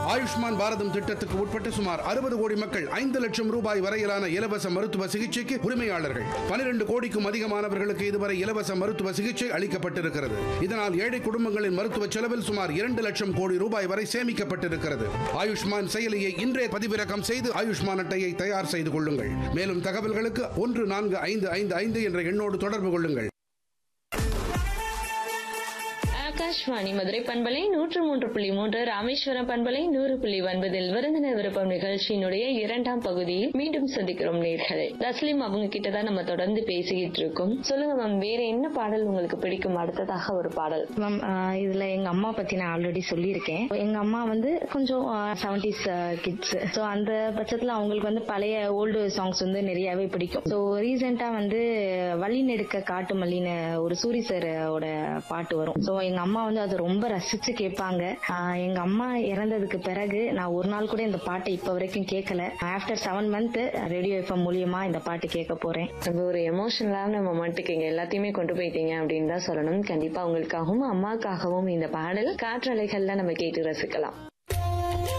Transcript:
ஆயுஷ்மான் பாரதம் திட்டத்துக்கு உட்பட்ட சுமார் அறுபது கோடி மக்கள் ஐந்து லட்சம் ரூபாய் வரையிலான இலவச மருத்துவ சிகிச்சைக்கு உரிமையாளர்கள் பனிரெண்டு கோடிக்கும் அதிகமானவர்களுக்கு இதுவரை இலவச மருத்துவ சிகிச்சை அளிக்கப்பட்டிருக்கிறது இதனால் ஏழை குடும்பங்களின் மருத்துவ செலவில் சுமார் இரண்டு லட்சம் கோடி ரூபாய் வரை சேமிக்கப்பட்டிருக்கிறது ஆயுஷ்மான் செயலியை இன்றே பதிவிறக்கம் செய்து ஆயுஷ்மான் அட்டையை தயார் செய்து கொள்ளுங்கள் மேலும் தகவல்களுக்கு ஒன்று நான்கு ஐந்து ஐந்து ஐந்து என்ற எண்ணோடு தொடர்பு கொள்ளுங்கள் ஆகாஷ்வாணி மதுரை பண்பலை நூற்று மூன்று புள்ளி மூன்று ராமேஸ்வரம் பண்பலை நூறு புள்ளி ஒன்பதில் விருந்தினர் விருப்பம் நிகழ்ச்சியினுடைய இரண்டாம் பகுதியில் மீண்டும் சந்திக்கிறோம் நேர்களை தஸ்லீம் அவங்க கிட்ட தான் நம்ம தொடர்ந்து பேசிக்கிட்டு இருக்கோம் சொல்லுங்க மேம் வேற என்ன பாடல் உங்களுக்கு பிடிக்கும் அடுத்ததாக ஒரு பாடல் மேம் ஆஹ் இதுல எங்க அம்மா பத்தி நான் ஆல்ரெடி சொல்லியிருக்கேன் எங்க அம்மா வந்து கொஞ்சம் செவன்டிஸ் கிட்ஸ் ஸோ அந்த பட்சத்துல அவங்களுக்கு வந்து பழைய ஓல்டு சாங்ஸ் வந்து நிறையவே பிடிக்கும் ஸோ ரீசெண்டா வந்து வழி நெடுக்க காட்டு மல்லின்னு ஒரு சூரி சாரோட பாட்டு வரும் ஸோ எங்க அம்மா வந்து அதை ரொம்ப ரசிச்சு கேட்பாங்க ஆஹ் எங்க அம்மா இறந்ததுக்கு பிறகு நான் ஒரு நாள் கூட இந்த பாட்டை இப்ப வரைக்கும் கேட்கல after seven month radio FM மூலியமா இந்த பாட்டு கேட்க போறேன் ரொம்ப ஒரு எமோஷனலான மொமெண்ட்டுக்கு இங்க எல்லாத்தையுமே கொண்டு போயிட்டீங்க அப்படின்னு தான் சொல்லணும் கண்டிப்பா உங்களுக்காகவும் அம்மாக்காகவும் இந்த பாடல் காற்றலைகள்ல நம்ம கேட்டு ரசிக்கலாம்